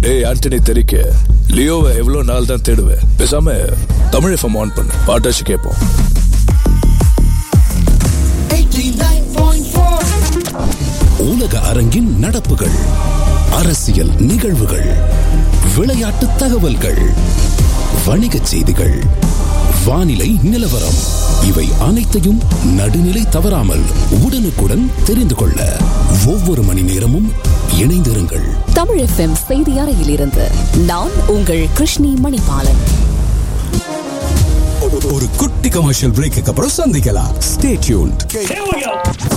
டேய் ஆண்டனி தெரிக்க லியோவை எவ்வளவு நாள் தான் தேடுவேன் பேசாம தமிழ் எஃப்எம் ஆன் பண்ணு பாட்டாச்சு கேட்போம் 89.4 உலக அரங்கின் நடப்புகள் அரசியல் நிகழ்வுகள் விளையாட்டு தகவல்கள் வணிகச் செய்திகள் வானிலை நிலவரம் இவை அனைத்தையும் நடுநிலை தவறாமல் உடனுக்குடன் தெரிந்து கொள்ள ஒவ்வொரு மணி நேரமும் இணைந்திருங்கள் தமிழ் எஃப்எம் செய்தி அறையிலிருந்து நான் உங்கள் கிருஷ்ணி மணிபாலன் ஒரு குட்டி கமர்ஷியல் பிரேக்கு அப்புறம் சந்திக்கலாம் ஸ்டே டியூன்ட்